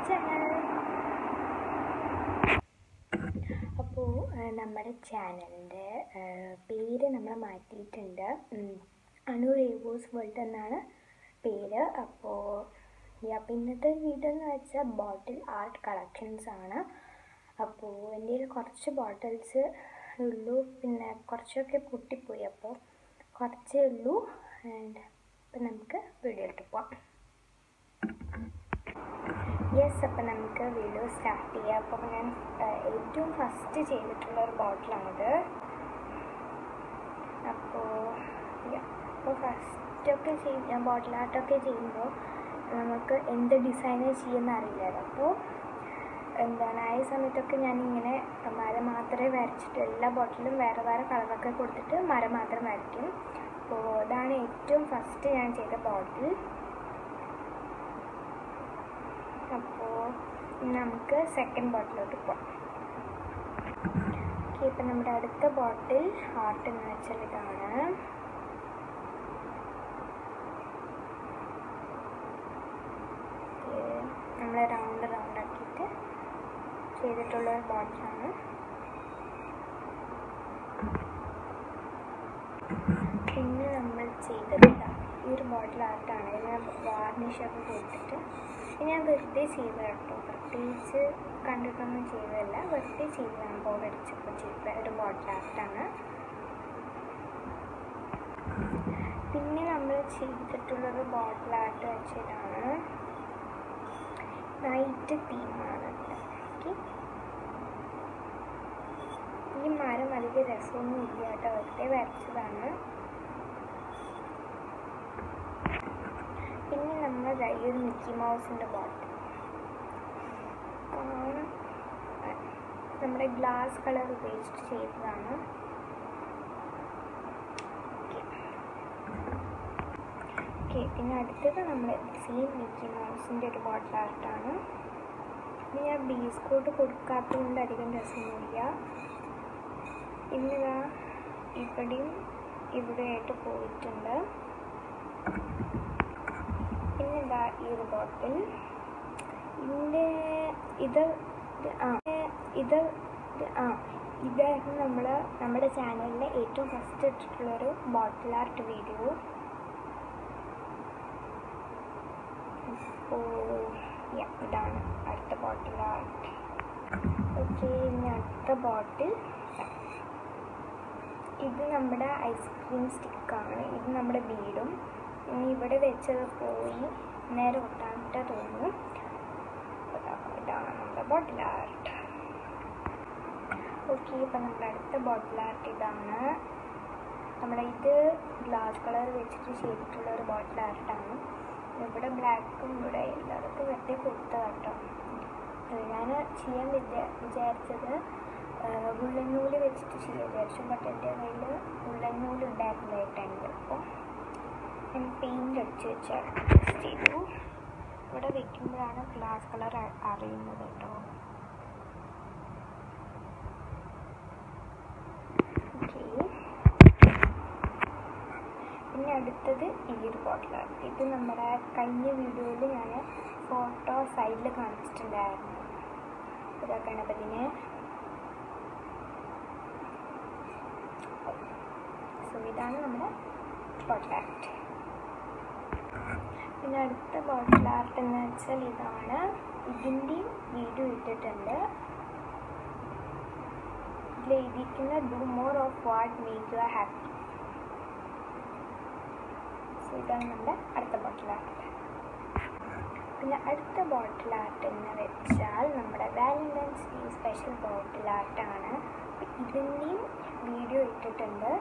Channel അപ്പോൾ നമ്മുടെ ചാനലിൻ്റെ പേര് നമ്മൾ മാറ്റിയിട്ടുണ്ട് ഉം, അനു റേവോസ് വേൾഡ് എന്നാണ് പേര് അപ്പോൾ അപ്പോൾ ഇന്നത്തെ വീഡിയോ എന്ന് വെച്ചാൽ ബോട്ടിൽ ആർട്ട് കളക്ഷൻസ് ആണ് അപ്പോൾ എൻ്റെ കയ്യിൽ കുറച്ച് ബോട്ടിൽസ് ഉള്ളൂ പിന്നെ കുറച്ചൊക്കെ പൊട്ടിപ്പോയി അപ്പോൾ കുറച്ചേ ഉള്ളൂ ആൻഡ് അപ്പം നമുക്ക് വീഡിയോ ഇട്ട് പോവാം യെസ് അപ്പം നമുക്ക് വീഡിയോ സ്റ്റാർട്ട് ചെയ്യാം അപ്പോൾ ഞാൻ ആ, ഏറ്റവും ഫസ്റ്റ് ചെയ്തിട്ടുള്ള ഒരു ബോട്ടിലാണിത് അപ്പോൾ അപ്പോൾ ഫസ്റ്റൊക്കെ ചെയ്യ ബോട്ടിൽ ആർട്ടൊക്കെ ചെയ്യുമ്പോൾ നമുക്ക് എന്ത് ഡിസൈൻ ചെയ്യുന്ന അറിയില്ലല്ലോ അപ്പോൾ എന്താണ് ആ ഈ സമയത്തൊക്കെ ഞാനിങ്ങനെ മരം മാത്രമേ വരച്ചിട്ട് എല്ലാ ബോട്ടിലും വേറെ വേറെ കളറൊക്കെ കൊടുത്തിട്ട് മരം മാത്രം വരയ്ക്കും അപ്പോൾ ഇതാണ് ഏറ്റവും ഫസ്റ്റ് ഞാൻ ചെയ്ത ബോട്ടിൽ അപ്പോൾ നമുക്ക് സെക്കൻഡ് ബോട്ടിലോട്ട് പോകാം ഓക്കെ ഇപ്പം നമ്മുടെ അടുത്ത ബോട്ടിൽ ഹാർട്ട് എന്ന് വെച്ചാൽ ഇതാണ് നമ്മൾ റൗണ്ട് റൗണ്ട് ആക്കിയിട്ട് ചെയ്തിട്ടുള്ള ഒരു ബോട്ടിലാണ് പിന്നെ നമ്മൾ ചെയ്തത് ഇതാ. ഈ ഒരു ബോട്ടിൽ ആർട്ടാണ് ഇതിന് വാർണിഷൊക്കെ കൊടുത്തിട്ട് ഇത് ഞാൻ വെറുതെ ചെയ്ത കേട്ടോ പ്രത്യേകിച്ച് കണ്ടിട്ടൊന്നും ചെയ്തതല്ല വെറുതെ ചെയ്തതാണ് ബോർഡ് അടിച്ചപ്പോൾ ചെയ്ത ഒരു ബോട്ടിൽ ആർട്ടാണ് പിന്നെ നമ്മൾ ചെയ്തിട്ടുള്ളത് ബോട്ടിൽ ആർട്ട് വെച്ചിട്ടാണ് നൈറ്റ് തീമാണ് ഓക്കെ ഈ മരം അധികം രസമൊന്നും ഇല്ല കേട്ടോ വെറുതെ വരച്ചതാണ് പിന്നെ നമ്മൾ ദാ ഈ ഒരു മിക്കി മൗസിൻ്റെ ബോട്ടിൽ നമ്മുടെ ഗ്ലാസ് കളർ ഉപയോഗിച്ചിട്ട് ചെയ്തതാണ് ഓക്കെ പിന്നെ അടുത്തത് നമ്മൾ സെയിം മിക്കി മൗസിൻ്റെ ഒരു ബോട്ടിൽ ആർട്ടാണ് ഇത് ഞാൻ ബീസ് കോട്ട് കൊടുക്കാത്തതുകൊണ്ട് അധികം രസമൊന്നുമില്ല ഇന്നിതാ ഇവിടെയും ഇവിടെയായിട്ട് പോയിട്ടുണ്ട് പിന്നെ ഇതാ ഈ ഒരു ബോട്ടിൽ ഇതിൻ്റെ ഇത് ഇത് ആ ഇത് ഇത് ആ ഇതായിരുന്നു നമ്മൾ നമ്മുടെ ചാനലിലെ ഏറ്റവും ഫസ്റ്റ് ഇട്ടിട്ടുള്ളൊരു ബോട്ടിൽ ആർട്ട് വീഡിയോ അപ്പോൾ യാ ഇതാണ് അടുത്ത ബോട്ടിൽ ആർട്ട് ഓക്കെ ഇനി അടുത്ത ബോട്ടിൽ ഇത് നമ്മുടെ ഐസ്ക്രീം സ്റ്റിക്കാണ് ഇത് നമ്മുടെ വീടും ഇനി ഇവിടെ വെച്ചത് പോയി നേരെ ഒട്ടാനിട്ട് തോന്നുന്നു ഇതാ, ഇതാണ് നമ്മുടെ ബോട്ടിൽ ആർട്ട് ഓക്കെ ഇപ്പം നമ്മുടെ അടുത്ത ബോട്ടിൽ ആർട്ട് ഇതാണ് നമ്മുടെ ഇത് ഗ്ലാസ് കളർ വെച്ചിട്ട് ചെയ്തിട്ടുള്ള ഒരു ബോട്ടിൽ ആർട്ടാണ് ഇവിടെ ബ്ലാക്കും ഇവിടെ എല്ലാവർക്കും വെറുതെ കൊടുത്ത കേട്ടോ ഞാൻ ചെയ്യാൻ വിചാ വിചാരിച്ചത് ഉള്ളനൂല് വെച്ചിട്ട് ചെയ്യാൻ വിചാരിച്ചു ബട്ട് എൻ്റെ കയ്യിൽ ഉള്ളനൂല് ഉണ്ടായിരുന്നില്ല ഈ ടൈമിൽ അപ്പോൾ ഞാൻ പെയിൻ്റ് അടിച്ച് വെച്ച് അഡ്ജസ്റ്റ് ചെയ്തു ഇവിടെ വെക്കുമ്പോഴാണ് ഗ്ലാസ് കളർ അറിയുന്നത് കേട്ടോ ഓക്കെ പിന്നെ അടുത്തത് ഈ ഒരു ബോട്ടിലാണ് ഇത് നമ്മുടെ കഴിഞ്ഞ വീഡിയോയിൽ ഞാൻ ഫോട്ടോ സൈഡിൽ കാണിച്ചിട്ടുണ്ടായിരുന്നു ഇതാ ഗണപതിനെ സോ ഇതാണ് നമ്മുടെ ബോട്ടിൽ ആർട്ട് പിന്നെ അടുത്ത ബോട്ടിൽ ആർട്ട് എന്ന് വെച്ചാൽ ഇതാണ് ഇതിൻ്റെയും വീഡിയോ ഇട്ടിട്ടുണ്ട് ഇതിൽ എഴുതിയിരിക്കുന്ന do more of what make you happy so ഇതാണ് നമ്മുടെ അടുത്ത ബോട്ടിൽ ആർട്ട് പിന്നെ അടുത്ത ബോട്ടിൽ ആർട്ട് എന്ന് വെച്ചാൽ നമ്മുടെ വാലന്റൈൻസ് ഡേ സ്പെഷ്യൽ ബോട്ടിൽ ആർട്ടാണ് ഇതിൻ്റെയും വീഡിയോ ഇട്ടിട്ടുണ്ട്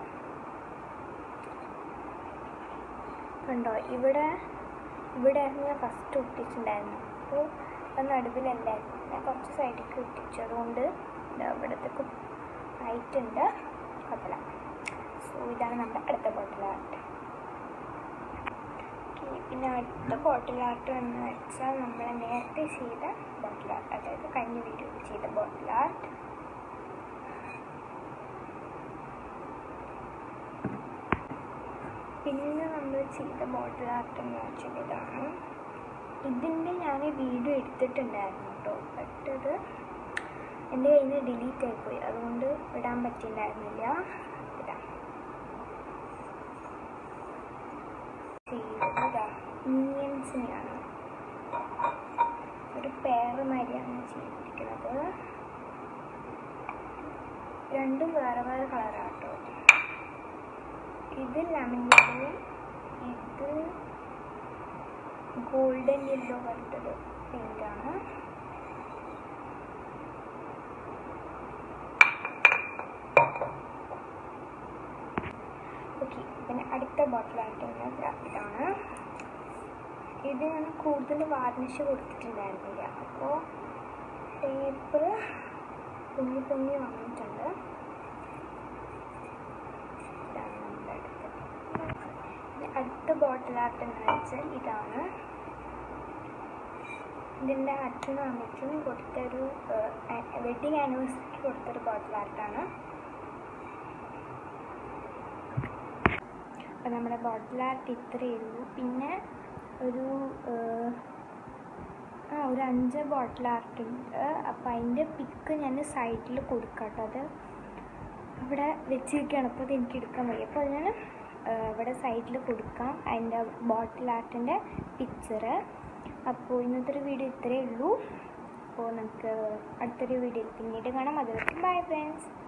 കണ്ടോ ഇവിടെ ഇവിടെ ഞാൻ ഫസ്റ്റ് ഒട്ടിച്ചിട്ടുണ്ടായിരുന്നു അപ്പോൾ അത് നടുവിലല്ലായിരുന്നു ഞാൻ കുറച്ച് സൈഡിലേക്ക് ഒട്ടിച്ചു അതുകൊണ്ട് ദാ ഇവിടത്തേക്ക് ആയിട്ടുണ്ട് കുഴപ്പമില്ല സോ ഇതാണ് നമ്മുടെ അടുത്ത ബോട്ടിൽ ആർട്ട് പിന്നെ അടുത്ത ബോട്ടിൽ ആർട്ട് എന്ന് വെച്ചാൽ നമ്മൾ നേരത്തെ ചെയ്ത ബോട്ടിൽ ആർട്ട് അതായത് കഴിഞ്ഞ വീഡിയോയിൽ ചെയ്ത ബോട്ടിൽ ആർട്ട് പിന്നെ നമ്മൾ ചെയ്ത ബോട്ടിൽ ആർട്ട് എന്ന് വെച്ചാൽ ഇതാണ് ഇതിൻ്റെ ഞാൻ വീഡിയോ എടുത്തിട്ടുണ്ടായിരുന്നു കേട്ടോ ബട്ട് അത് എൻ്റെ കയ്യിൽ നിന്ന് ഡിലീറ്റ് ആയിപ്പോയി അതുകൊണ്ട് ഇടാൻ പറ്റിയിട്ടുണ്ടായിരുന്നില്ല ഇടാം ചെയ്തതാ മിനിയൻസിനെയാണ് ഒരു പേര് മാതിരിയാണ് ചെയ്തിരിക്കുന്നത് രണ്ടും വേറെ വേറെ കളറാണ് കേട്ടോ ഇത് ലെമൺ യെല്ലോ ഇത് ഗോൾഡൻ യെല്ലോ പോലത്തൊരു പെയിൻ്റാണ് ഓക്കെ പിന്നെ അടുത്ത ബോട്ടിലായിട്ട് ഇതാണ് ഇത് ഞാൻ കൂടുതൽ വാർണിഷ് കൊടുത്തിട്ടുണ്ടായിരുന്നില്ല അപ്പോൾ പേപ്പർ പൊങ്ങി പൊങ്ങി വന്നിട്ടുണ്ട് ഇതാണ് നമ്മുടെ അടുത്ത ഇനി അടുത്ത ബോട്ടിലാർട്ട് എന്ന് വെച്ചാൽ ഇതാണ് ഇതിൻ്റെ അച്ഛനും അമ്മയ്ക്കും കൊടുത്തൊരു വെഡിങ് ആനിവേഴ്സറിക്ക് കൊടുത്തൊരു ബോട്ടിൽ ആർട്ടാണ് അപ്പോൾ നമ്മുടെ ബോട്ടിൽ ആർട്ട് ഇത്രയേ ഉള്ളൂ പിന്നെ ഒരു ഏഹ്, ആ ഒരു അഞ്ച് ബോട്ടിൽ ആർട്ട് ഉണ്ട് അപ്പോൾ അതിൻ്റെ പിക്ക് ഞാൻ സൈഡിൽ കൊടുക്കാം കേട്ടോ അത് ഇവിടെ വെച്ചിരിക്കുകയാണ് അപ്പോൾ അത് എനിക്ക് എടുക്കാൻ വയ്യ അപ്പോൾ അത് ഞാൻ ഏഹ്, ഇവിടെ സൈഡിൽ കൊടുക്കാം അതിൻ്റെ ബോട്ടിൽ ആർട്ടിൻ്റെ പിക്ചറ് അപ്പോൾ ഇന്നത്തെ ഒരു വീഡിയോ ഇത്രയേ ഉള്ളൂ അപ്പോൾ നമുക്ക് അടുത്തൊരു വീഡിയോയിൽ പിന്നീട് കാണാം അതുവരെ ബൈ ഫ്രണ്ട്സ്